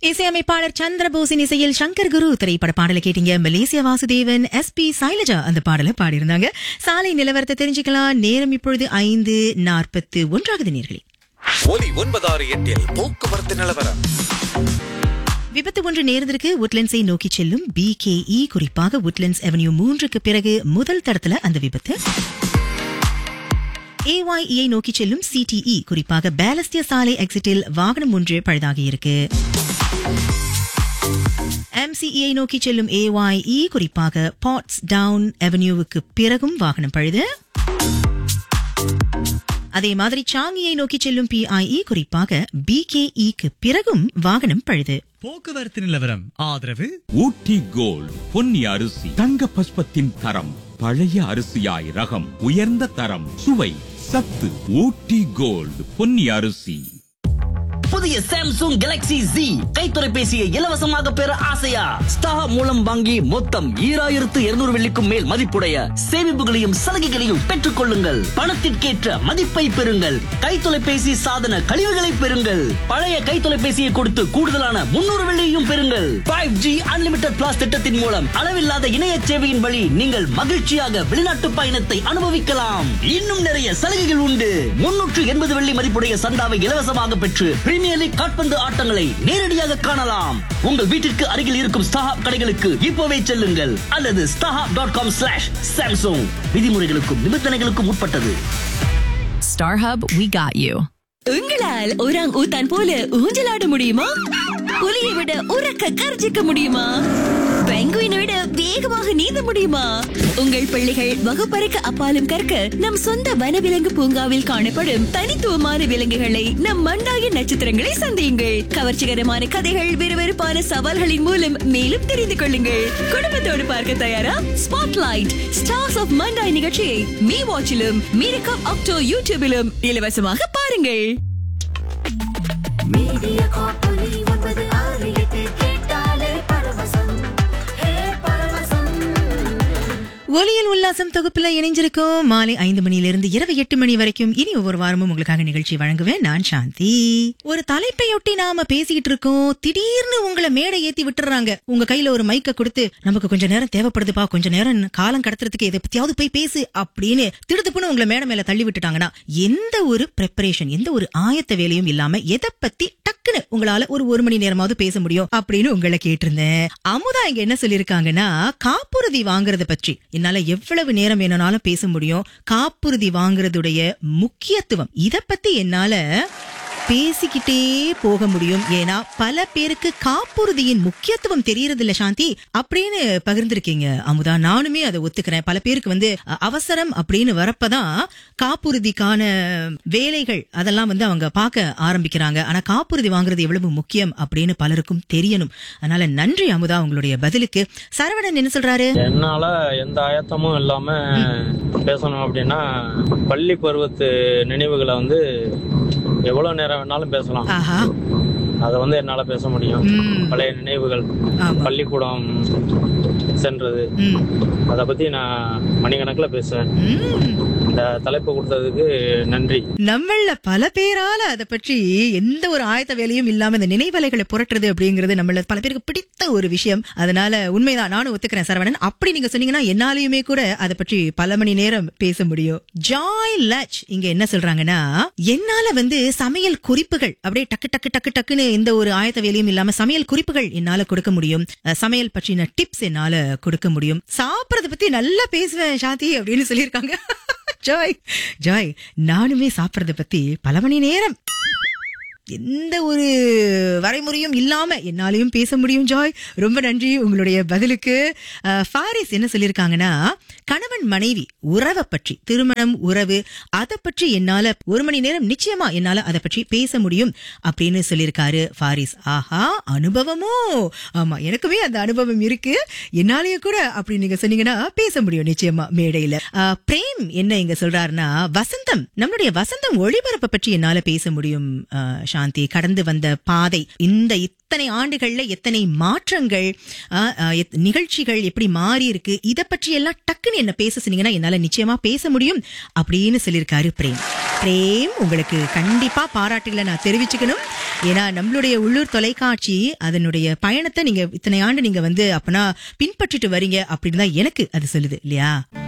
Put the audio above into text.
இசையமைப்பாளர் சந்திரபோஸின் இசையில் சங்கர் குரு திரைப்பட பாடலை கேட்டீங்க மலேசிய வாசுதேவன் எஸ் பி சைலஜா அந்த பாடலை பாடியிருந்தாங்க சாலை நிலவரத்தை தெரிஞ்சுக்கலாம் நேரம் இப்பொழுது ஐந்து நாற்பத்து ஒன்றாகுது நேர்களே ஒலி ஒன்பதாறு எட்டில் போக்குவரத்து நிலவரம் விபத்து ஒன்று நேர்ந்திருக்கு உட்லண்ட்ஸை நோக்கி செல்லும் பிகேஇ குறிப்பாக உட்லண்ட்ஸ் அவென்யூ மூன்றுக்கு பிறகு முதல் தடத்துல அந்த விபத்து ஏஒய்இயை நோக்கி செல்லும் சிடிஇ குறிப்பாக பேலஸ்டிய சாலை எக்ஸிட்டில் வாகனம் ஒன்று பழுதாகியிருக்கு எம்சிஇயை நோக்கி செல்லும் ஏஒய்இ குறிப்பாக பாட்ஸ் டவுன் அவென்யூவுக்கு பிறகும் வாகனம் பழுது அதே மாதிரி சாங்கியை நோக்கி செல்லும் பிஐஇ குறிப்பாக பிகேஇக்கு பிறகும் வாகனம் பழுது போக்குவரத்து நிலவரம் ஆதரவு ஊட்டி கோல்ட் பொன்னி அரிசி தங்க பஸ்பத்தின் தரம் பழைய அரிசியாய் ரகம் உயர்ந்த தரம் சுவை சத்து ஊட்டி கோல்ட் பொன்னி அரிசி புதிய சாம்சங் கேலக்ஸி Z கை தொலைபேசியை இலவசமாக பெற ஆசையா ஸ்டார் மூலம் வாங்கி மொத்தம் ஈராயிரத்து இருநூறு வெள்ளிக்கும் மேல் மதிப்புடைய சேமிப்புகளையும் சலுகைகளையும் பெற்றுக் கொள்ளுங்கள் பணத்திற்கேற்ற மதிப்பை பெறுங்கள் கை தொலைபேசி சாதன கழிவுகளை பெறுங்கள் பழைய கை தொலைபேசியை கொடுத்து கூடுதலான முன்னூறு வெள்ளியையும் பெறுங்கள் ஃபைவ் ஜி அன்லிமிடெட் பிளாஸ் திட்டத்தின் மூலம் அளவில்லாத இணைய சேவையின் வழி நீங்கள் மகிழ்ச்சியாக வெளிநாட்டு பயணத்தை அனுபவிக்கலாம் இன்னும் நிறைய சலுகைகள் உண்டு முன்னூற்று எண்பது வெள்ளி மதிப்புடைய சந்தாவை இலவசமாக பெற்று பிரீமியர் லீக் காட்பந்து ஆட்டங்களை நேரடியாக காணலாம் உங்கள் வீட்டிற்கு அருகில் இருக்கும் ஸ்டாஹாப் கடைகளுக்கு இப்போவே செல்லுங்கள் அல்லது StarHub dot com slash Samsung விதிமுறைகளுக்கும் நிபந்தனைகளுக்கும் உட்பட்டது StarHub, we got you. உங்களால் ஒராங் ஊத்தான் போல ஊஞ்சலாட முடியுமா புலியை விட உறக்க கர்ஜிக்க முடியுமா பெங்குயினை விட வேகமாக நீந்த முடியுமா உங்கள் பிள்ளைகள் வகுப்பறைக்கு அப்பாலும் கற்க நம் சொந்த வனவிலங்கு பூங்காவில் காணப்படும் தனித்துவமான விலங்குகளை நம் மண்டாய நட்சத்திரங்களை சந்தியுங்கள் கவர்ச்சிகரமான கதைகள் விறுவிறுப்பான சவால்களின் மூலம் மேலும் தெரிந்து கொள்ளுங்கள் குடும்பத்தோடு பார்க்க தயாரா ஸ்பாட்லைட் ஸ்டார்ஸ் ஆஃப் மண்டாய் நிகழ்ச்சியை மீ வாட்சிலும் மீரகம் அக்டோ யூடியூபிலும் இலவசமாக பாருங்கள் மீடியா காப்பொலி ஒன்பது ஆறு எட்டு கேட்டாலே பரவசம் ஹே பரவசம் ஒலியில் உல்லாசம் தொகுப்புல இணைஞ்சிருக்கோம் மாலை ஐந்து மணியிலிருந்து இரவு எட்டு மணி வரைக்கும் இனி ஒவ்வொரு வாரமும் உங்களுக்காக நிகழ்ச்சி வழங்குவேன் நான் சாந்தி ஒரு தலைப்பையொட்டி நாம பேசிக்கிட்டு இருக்கோம் திடீர்னு உங்களை மேடை ஏத்தி விட்டுறாங்க உங்க கையில ஒரு மைக்க கொடுத்து நமக்கு கொஞ்ச நேரம் தேவைப்படுதுப்பா கொஞ்ச நேரம் காலம் கடத்துறதுக்கு எதை பத்தியாவது போய் பேசு அப்படின்னு திடுதுப்புன்னு உங்களை மேடை மேல தள்ளி விட்டுட்டாங்கன்னா எந்த ஒரு ப்ரெப்பரேஷன் எந்த ஒரு ஆயத்த வேலையும் இல்லாம எதை பத்தி டக்குன்னு உங்களால ஒரு ஒரு மணி நேரமாவது பேச முடியும் அப்படின்னு உங்களை கேட்டிருந்தேன் அமுதா இங்க என்ன சொல்லிருக்காங்கன்னா காப்புறுதி வாங்குறத பற்றி என்னால எவ்வளவு நேரம் வேணும்னாலும் பேச முடியும் காப்புறுதி வாங்குறதுடைய முக்கியத்துவம் இத பத்தி என்னால பேசிக்கிட்டே போக முடியும் ஏன்னா பல பேருக்கு காப்புறுதியின் முக்கியத்துவம் தெரியறது இல்ல சாந்தி அப்படின்னு பகிர்ந்திருக்கீங்க அமுதா நானுமே அதை ஒத்துக்கிறேன் பல பேருக்கு வந்து அ, அவசரம் அப்படின்னு வரப்பதான் காப்புறுதிக்கான வேலைகள் அதெல்லாம் வந்து அவங்க பார்க்க ஆரம்பிக்கிறாங்க ஆனா காப்புறுதி வாங்குறது எவ்வளவு முக்கியம் அப்படின்னு பலருக்கும் தெரியணும் அதனால நன்றி அமுதா உங்களுடைய பதிலுக்கு சரவணன் என்ன சொல்றாரு என்னால எந்த ஆயத்தமும் இல்லாம பேசணும் அப்படின்னா பள்ளி பருவத்து நினைவுகளை வந்து எவ்வளவு நேரம் வேணாலும் பேசலாம் ஆஹா அதை வந்து என்னால பேச முடியும் ம். பழைய நினைவுகள் ஆமா. பள்ளிக்கூடம் சென்றது ம். அத பத்தி நான் மணிக்கணக்குல பேசுவேன் ம். இந்த தலைப்பு கொடுத்ததுக்கு நன்றி நம்மள பல பேரால அதை பற்றி எந்த ஒரு ஆயத்த வேலையும் இல்லாம இந்த நினைவலைகளை புரட்டுறது அப்படிங்கிறது நம்மள பல பேருக்கு பிடித்த ஒரு விஷயம் அதனால உண்மைதான் நானும் ஒத்துக்கிறேன் சரவணன் அப்படி நீங்க சொன்னீங்கன்னா என்னாலையுமே கூட அதை பற்றி பல மணி நேரம் பேச முடியும் ஜாய் லச் இங்க என்ன சொல்றாங்கன்னா என்னால வந்து சமையல் குறிப்புகள் அப்படியே டக்கு டக்கு டக்கு டக்குன்னு எந்த ஒரு ஆயத்த வேலையும் இல்லாம சமையல் குறிப்புகள் என்னால கொடுக்க முடியும் அஹ், சமையல் பற்றின டிப்ஸ் என்னால கொடுக்க முடியும் சாப்பிடறத பத்தி நல்லா பேசுவேன் சாந்தி அப்படின்னு சொல்லியிருக்காங்க ஜாய் ஜாய் நானுமே சாப்பிடறத பத்தி பல மணி நேரம் எந்த ஒரு வரைமுறையும் இல்லாம என்னாலையும் பேச முடியும் ஜாய் ரொம்ப நன்றி உங்களுடைய பதிலுக்கு அஹ், ஃபாரிஸ் என்ன சொல்லியிருக்காங்கன்னா கணவன் மனைவி உறவை பற்றி திருமணம் உறவு அதை பற்றி என்னால ஒரு மணி நேரம் நிச்சயமா என்னால அதை பற்றி பேச முடியும் அப்படின்னு சொல்லியிருக்காரு ஃபாரிஸ் ஆஹா அனுபவமோ ஆமா எனக்குமே அந்த அனுபவம் இருக்கு என்னாலேயே கூட அப்படி நீங்க சொன்னீங்கன்னா பேச முடியும் நிச்சயமா மேடையில அஹ், பிரேம் என்ன இங்க சொல்றாருன்னா வசந்தம் நம்மளுடைய வசந்தம் ஒளிபரப்பை பற்றி என்னால பேச முடியும் அஹ், சாந்தி கடந்து வந்த பாதை இந்த இத்தனை ஆண்டுகள்ல எத்தனை மாற்றங்கள் அஹ், அஹ், எத்- நிகழ்ச்சிகள் எப்படி மாறி இருக்கு இத பற்றி எல்லாம் டக்குன்னு என்ன பேச சொன்னீங்கன்னா என்னால நிச்சயமா பேச முடியும் அப்படின்னு சொல்லியிருக்காரு பிரேம் பிரேம் உங்களுக்கு கண்டிப்பா பாராட்டுகளை நான் தெரிவிச்சுக்கணும் ஏன்னா நம்மளுடைய உள்ளூர் தொலைக்காட்சி அதனுடைய பயணத்தை நீங்க இத்தனை ஆண்டு நீங்க வந்து அப்பனா பின்பற்றிட்டு வரீங்க அப்படின்னு தான் எனக்கு அது சொல்லுது இல்லையா